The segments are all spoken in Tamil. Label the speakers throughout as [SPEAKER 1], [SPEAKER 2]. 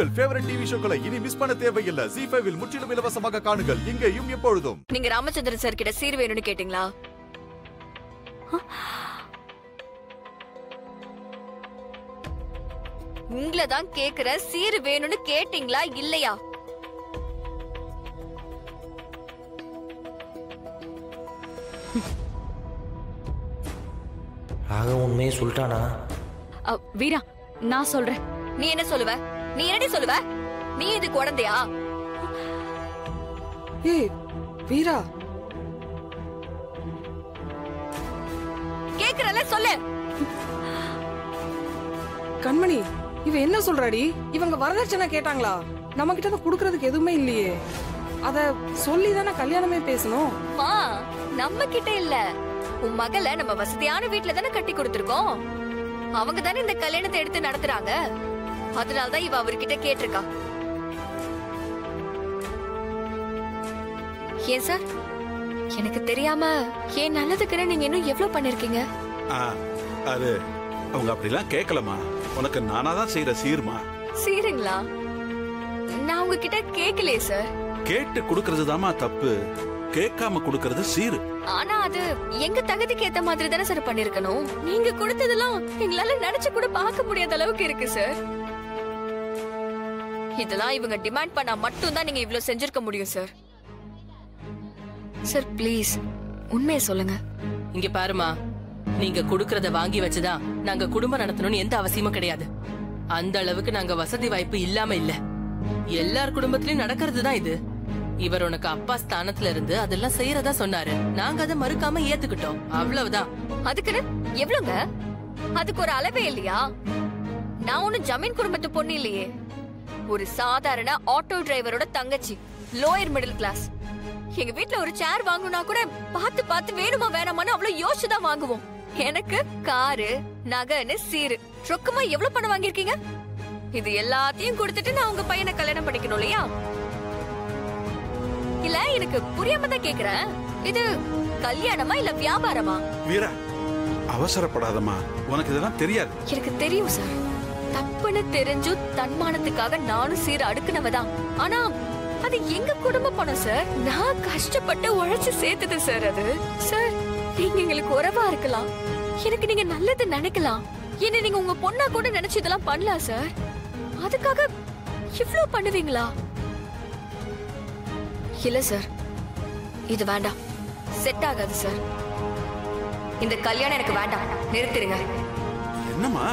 [SPEAKER 1] உங்கள் ஃபேவரட் டிவி ஷோக்களை இனி மிஸ் பண்ண தேவையில்லை ஜி ஃபைவில் முற்றிலும் இலவசமாக காணுங்கள் இங்கேயும் எப்பொழுதும்
[SPEAKER 2] நீங்க ராமச்சந்திரன் சார் கிட்ட சீர் வேணும்னு கேட்டீங்களா உங்களை தான் கேக்குற சீர் வேணும்னு கேட்டீங்களா இல்லையா
[SPEAKER 3] ராக உண்மையை சொல்லிட்டானா
[SPEAKER 4] அ, வீரா நான் சொல்றேன்
[SPEAKER 2] நீ என்ன சொல்லுவ நீ என்னடி சொல்லுவ நீ இது குழந்தையா
[SPEAKER 5] ஏய் வீரா
[SPEAKER 2] கேக்குறல சொல்லு
[SPEAKER 5] கண்மணி இவ என்ன சொல்றாடி இவங்க வரதட்சணை கேட்டாங்களா நம்ம கிட்ட தான் குடுக்கறதுக்கு எதுவுமே இல்லையே அத சொல்லி தானே கல்யாணமே பேசணும்
[SPEAKER 2] மா நம்ம கிட்ட இல்ல உன் மகளை நம்ம வசதியான வீட்ல தானே கட்டி கொடுத்திருக்கோம் அவங்க தானே இந்த கல்யாணத்தை எடுத்து நடத்துறாங்க அதனாலதான் இவ அவர்கிட்ட கேட்டிருக்கா ஏன் சார் எனக்கு தெரியாம ஏன் நல்லதுக்குன்னு நீங்க இன்னும் எவ்வளவு பண்ணிருக்கீங்க
[SPEAKER 6] ஆ, அது அவங்க அப்படிலாம் கேட்கலமா உனக்கு நானா தான் செய்யற சீர்மா
[SPEAKER 2] சீருங்களா நான் உங்ககிட்ட கேக்கலையே சார்
[SPEAKER 6] கேட்டு கொடுக்கறது தப்பு கேட்காம கொடுக்கறது சீரு
[SPEAKER 2] ஆனா அது எங்க தகுதிக்கு ஏத்த மாதிரி தானே சார் பண்ணிருக்கணும் நீங்க கொடுத்ததெல்லாம் எங்களால நினைச்சு கூட பார்க்க முடியாத அளவுக்கு இருக்கு சார் இதெல்லாம் இவங்க டிமாண்ட் பண்ணா மட்டும் தான் நீங்க இவ்ளோ செஞ்சிருக்க முடியும் சார் சார் ப்ளீஸ் உண்மையை சொல்லுங்க
[SPEAKER 7] இங்க பாருமா நீங்க குடுக்கறத வாங்கி வச்சுதான் நாங்க குடும்பம் நடத்தணும்னு எந்த அவசியமும் கிடையாது அந்த அளவுக்கு நாங்க வசதி வாய்ப்பு இல்லாம இல்ல எல்லார் குடும்பத்திலயும் நடக்கிறது தான் இது இவர் உனக்கு அப்பா ஸ்தானத்துல இருந்து அதெல்லாம் செய்யறதா சொன்னாரு நாங்க அதை மறுக்காம ஏத்துக்கிட்டோம் அவ்வளவுதான்
[SPEAKER 2] அதுக்குன்னு எவ்வளவுங்க அதுக்கு ஒரு அளவே இல்லையா நான் ஒண்ணும் ஜமீன் குடும்பத்து பொண்ணு இல்லையே ஒரு சாதாரண ஆட்டோ டிரைவரோட தங்கச்சி லோயர் மிடில் கிளாஸ் எங்க வீட்ல ஒரு சேர் வாங்கணும்னா கூட பார்த்து பார்த்து வேணுமா வேணாமான்னு அவ்வளவு யோசிச்சு தான் வாங்குவோம் எனக்கு காரு நகைன்னு சீரு ரொக்கமா எவ்வளவு பணம் வாங்கியிருக்கீங்க இது எல்லாத்தையும் கொடுத்துட்டு நான் உங்க பையனை கல்யாணம் பண்ணிக்கணும் இல்லையா இல்ல எனக்கு புரியாம தான் கேக்குறேன் இது கல்யாணமா இல்ல வியாபாரமா
[SPEAKER 6] வீரா அவசரப்படாதம்மா உனக்கு இதெல்லாம் தெரியாது
[SPEAKER 2] எனக்கு தெரியும் சார் தப்புன்னு தெரிஞ்சும் தன்மானத்துக்காக நானும் சீர அடுக்குனவதான் ஆனா அது எங்க குடும்ப பணம் சார் நான் கஷ்டப்பட்டு உழைச்சு சேர்த்தது சார் அது சார் நீங்க எங்களுக்கு உறவா இருக்கலாம் எனக்கு நீங்க நல்லது நினைக்கலாம் என்ன நீங்க உங்க பொண்ணா கூட நினைச்சு இதெல்லாம் பண்ணலாம் சார் அதுக்காக இவ்ளோ பண்ணுவீங்களா இல்ல சார் இது வேண்டாம் செட் ஆகாது சார் இந்த கல்யாணம் எனக்கு வேண்டாம் நிறுத்திடுங்க
[SPEAKER 6] என்னம்மா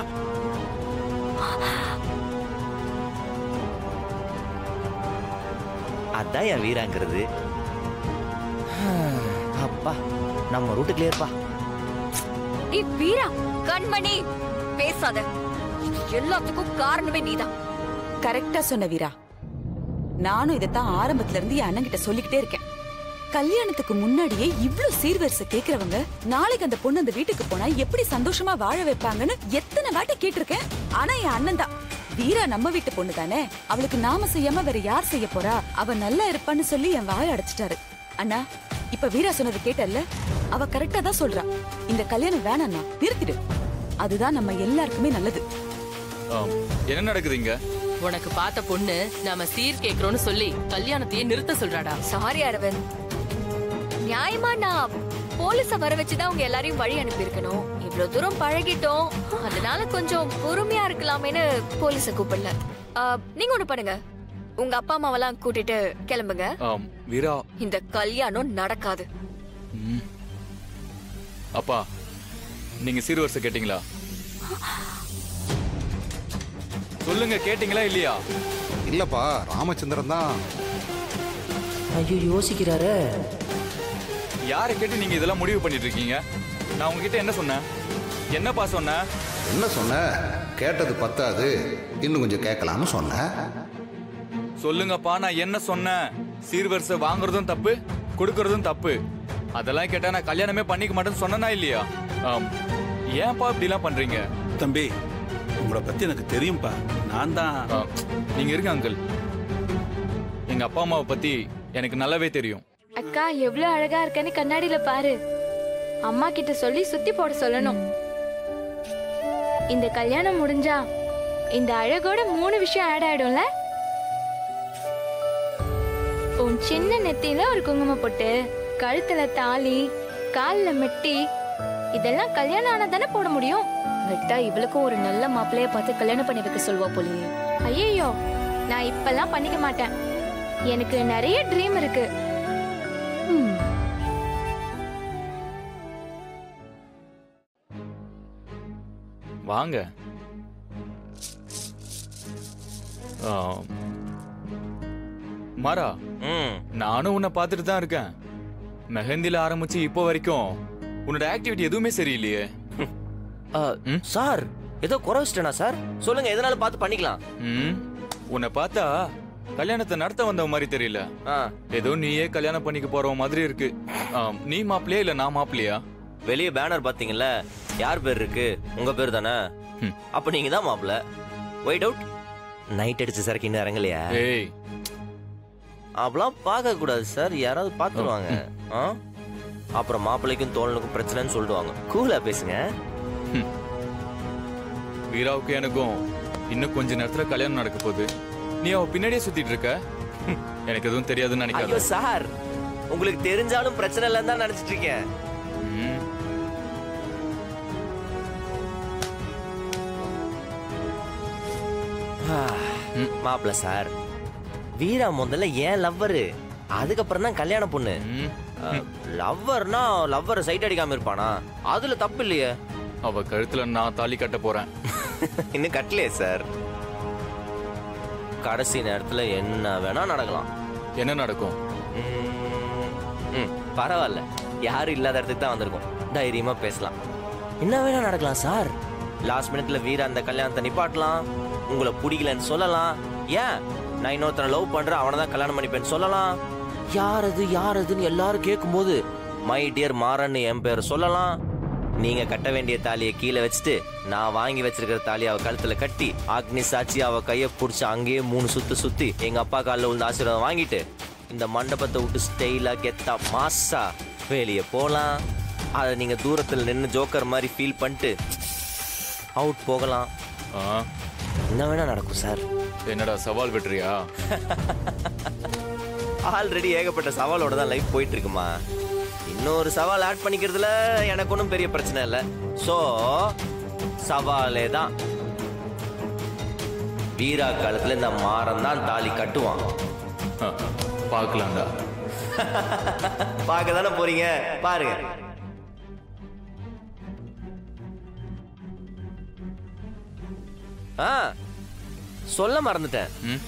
[SPEAKER 3] அதான் என் வீராங்கிறது அப்பா நம்ம ரூட்டு கிளியர்ப்பா
[SPEAKER 2] ஏய் வீரா கண்மணி பேசாத இது எல்லாத்துக்கும் காரணமே நீதான்
[SPEAKER 8] கரெக்டா சொன்ன வீரா நானும் இதைத்தான் ஆரம்பத்துல இருந்து என் அண்ணன் கிட்ட சொல்லிக்கிட்டே இருக்கேன் கல்யாணத்துக்கு முன்னாடியே இவ்ளோ சீர்வரிசை கேக்குறவங்க நாளைக்கு அந்த பொண்ணு அந்த வீட்டுக்கு போனா எப்படி சந்தோஷமா வாழ வைப்பாங்கன்னு எத்தனை வாட்டி கேட்டிருக்கேன் ஆனா என் அண்ணன் தான் வீரா நம்ம வீட்டு பொண்ணு தானே அவளுக்கு நாம செய்யாம வேற யார் செய்ய போறா அவ நல்லா இருப்பான்னு சொல்லி என் வாய அடைச்சிட்டாரு அண்ணா இப்ப வீரா சொன்னது கேட்டல்ல அவ கரெக்டா தான் சொல்றா இந்த கல்யாணம் வேணாண்ணா நிறுத்திடு அதுதான் நம்ம எல்லாருக்குமே நல்லது
[SPEAKER 9] ஆம். என்ன நடக்குது இங்க
[SPEAKER 7] உனக்கு பார்த்த பொண்ணு நாம சீர் கேக்குறோம்னு சொல்லி கல்யாணத்தையே நிறுத்த சொல்றாடா
[SPEAKER 2] சாரி அரவிந்த் நியாயமா நான் போலீஸ வர வச்சுதான் உங்க எல்லாரையும் வழி அனுப்பி இருக்கணும் இவ்வளவு தூரம் பழகிட்டோம் அதனால கொஞ்சம் பொறுமையா இருக்கலாமேன்னு போலீஸ கூப்பிடல ஆ, நீங்க ஒண்ணு பண்ணுங்க உங்க அப்பா அம்மாவெல்லாம் கூட்டிட்டு கிளம்புங்க
[SPEAKER 9] ஆம், வீரா
[SPEAKER 2] இந்த கல்யாணம் நடக்காது
[SPEAKER 9] ம். அப்பா நீங்க சீர்வரிசை கேட்டீங்களா சொல்லுங்க கேட்டீங்களா இல்லையா
[SPEAKER 10] இல்லப்பா ராமச்சந்திரன் தான்
[SPEAKER 3] ஐயோ யோசிக்கிறாரு
[SPEAKER 9] யாரை கேட்டு நீங்க இதெல்லாம் முடிவு பண்ணிட்டு இருக்கீங்க நான் உங்ககிட்ட என்ன சொன்னேன் என்னப்பா சொன்னேன்
[SPEAKER 10] என்ன சொன்ன கேட்டது பத்தாது இன்னும் கொஞ்சம் கேட்கலாம்னு சொன்னேன்
[SPEAKER 9] சொல்லுங்கப்பா நான் என்ன சொன்னேன் சீர்வரிசை வாங்குறதும் தப்பு கொடுக்கறதும் தப்பு அதெல்லாம் கேட்டா நான் கல்யாணமே பண்ணிக்க மாட்டேன்னு சொன்னனா இல்லையா ஆம். ஏன்ப்பா இப்படிலாம் பண்றீங்க
[SPEAKER 6] தம்பி உங்களை பத்தி எனக்கு தெரியும்பா நான் தான்
[SPEAKER 9] ஆ, நீங்க இருங்க அங்கிள் எங்க அப்பா அம்மாவை பத்தி எனக்கு நல்லாவே தெரியும்
[SPEAKER 4] அக்கா எவ்வளவு அழகா இருக்கன்னு கண்ணாடியில பாரு அம்மா கிட்ட சொல்லி சுத்தி போட சொல்லணும் இந்த கல்யாணம் முடிஞ்சா இந்த அழகோட மூணு விஷயம் ஆட் ஆயிடும்ல உன் சின்ன நெத்தியில ஒரு குங்குமம் போட்டு கழுத்துல தாலி கால்ல மெட்டி இதெல்லாம் கல்யாணம் ஆனா தானே போட முடியும் விட்டா இவளுக்கும் ஒரு நல்ல மாப்பிள்ளைய பார்த்து கல்யாணம் பண்ணி வைக்க சொல்வா போலயே ஐயோ நான் இப்பெல்லாம் பண்ணிக்க மாட்டேன் எனக்கு நிறைய ட்ரீம் இருக்கு ம்.
[SPEAKER 9] வாங்க ஆ, மாறா
[SPEAKER 3] ம்
[SPEAKER 9] நானும் உன்னை பார்த்துட்டு தான் இருக்கேன் மெஹந்தில ஆரம்பிச்சு இப்போ வரைக்கும் உன்னோட ஆக்டிவிட்டி எதுவுமே சரியில்லையே
[SPEAKER 3] ஆ,
[SPEAKER 9] ம்?
[SPEAKER 3] சார் ஏதோ குறை வச்சிட்டேனா சார் சொல்லுங்க எதனால பார்த்து பண்ணிக்கலாம்
[SPEAKER 9] ம் உன்னை பார்த்தா கல்யாணத்தை நடத்த வந்த மாதிரி தெரியல
[SPEAKER 3] ஆ
[SPEAKER 9] ஏதோ நீயே கல்யாணம் பண்ணிக்க போற மாதிரி இருக்கு ஆம், நீ மாப்பிள்ளையா இல்ல நான் மாப்பிள்ளையா
[SPEAKER 3] வெளியே பேனர் பாத்தீங்கல்ல யார் பேர் இருக்கு உங்க பேர் தானே
[SPEAKER 9] ம்.
[SPEAKER 3] அப்ப நீங்க தான் மாப்பிள ஒயிட் அவுட் நைட் அடிச்ச சரக்கு இன்னும் இறங்கலையா
[SPEAKER 9] ஏய்
[SPEAKER 3] அப்பெல்லாம் பார்க்க கூடாது சார் யாராவது பார்த்துருவாங்க ஆ? அப்புறம் மாப்பிள்ளைக்கும் தோழனுக்கும் பிரச்சனைன்னு சொல்லிடுவாங்க கூலா பேசுங்க
[SPEAKER 9] வீராவுக்கு எனக்கும் இன்னும் கொஞ்ச நேரத்துல கல்யாணம் நடக்க போகுது நீ அவ பின்னாடியே சுத்திட்டு இருக்க ஹம், எனக்கு எதுவும் தெரியாதுன்னு
[SPEAKER 3] ஐயோ
[SPEAKER 9] நினைக்காத
[SPEAKER 3] சார் உங்களுக்கு தெரிஞ்சாலும் பிரச்சனை இல்லைன்னு தான் நினைச்சிட்டு இருக்கேன்
[SPEAKER 9] ம், ம்.
[SPEAKER 3] மாப்பிள சார் வீரா முதல்ல ஏன் லவ்வரு அதுக்கப்புறம் தான் கல்யாண பொண்ணு
[SPEAKER 9] ம்.
[SPEAKER 3] லவ்வர்னா லவ்வரை சைட் அடிக்காம இருப்பானா அதுல தப்பு இல்லையே
[SPEAKER 9] அவ கழுத்துல நான் தாலி கட்ட போறேன்
[SPEAKER 3] இன்னும் கட்டலையே சார் கடைசி நேரத்துல என்ன வேணா நடக்கலாம்
[SPEAKER 9] என்ன நடக்கும்
[SPEAKER 3] ம், ம், பரவாயில்ல யாரும் இல்லாத இடத்துக்கு தான் வந்திருக்கோம் தைரியமா பேசலாம் என்ன வேணா நடக்கலாம் சார் லாஸ்ட் மினிட்ல வீரா அந்த கல்யாணத்தை நிப்பாட்டலாம் உங்களை பிடிக்கலன்னு சொல்லலாம் ஏன் நான் இன்னொருத்தனை லவ் பண்றேன் அவனை தான் கல்யாணம் பண்ணிப்பேன்னு சொல்லலாம் யார் அது யார் அதுன்னு எல்லாரும் கேட்கும்போது மை டியர் மாறன்னு என் பேர் சொல்லலாம் நீங்க கட்ட வேண்டிய தாலியை கீழே வச்சுட்டு நான் வாங்கி வச்சிருக்கிற தாலியை அவ கழுத்துல கட்டி அக்னி சாட்சி அவ கைய புடிச்சு அங்கேயே மூணு சுத்து சுத்தி எங்க அப்பா காலில் உள்ள ஆசீர்வாதம் வாங்கிட்டு இந்த மண்டபத்தை விட்டு ஸ்டைலா கெத்தா மாசா வெளியே போலாம் அதை நீங்க தூரத்துல நின்று ஜோக்கர் மாதிரி ஃபீல் பண்ணிட்டு அவுட் போகலாம்
[SPEAKER 9] ஆ,
[SPEAKER 3] என்ன வேணா நடக்கும் சார்
[SPEAKER 9] என்னடா சவால் விட்டுறியா
[SPEAKER 3] ஆல்ரெடி ஏகப்பட்ட சவாலோட தான் லைஃப் போயிட்டு இருக்குமா இன்னொரு சவால் ஆட் பண்ணிக்கிறதுல எனக்கு ஒன்றும் பெரிய பிரச்சனை இல்லை ஸோ சவாலே தான் வீரா காலத்துல இந்த மாறன் தான் தாலி கட்டுவான்
[SPEAKER 9] ஆ, பார்க்கலாம்டா
[SPEAKER 3] பார்க்க தானே போறீங்க பாருங்க ஆ சொல்ல மறந்துட்டேன்
[SPEAKER 9] ம்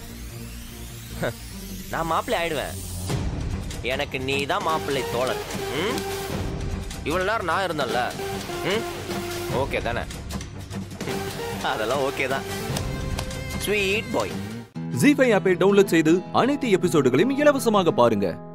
[SPEAKER 3] நான் மாப்பிள்ளை ஆயிடுவேன் எனக்கு நீ தான் மாப்பிள்ளை தோழன் ம் இவ்வளவு நேரம் நான் இருந்தேன்ல ம் ஓகே தானே அதெல்லாம் ஓகே தான் ஸ்வீட் பாய்
[SPEAKER 11] ஜி ஃபைவ் ஆப்பை டவுன்லோட் செய்து அனைத்து எபிசோடுகளையும் இலவசமாக பாருங்க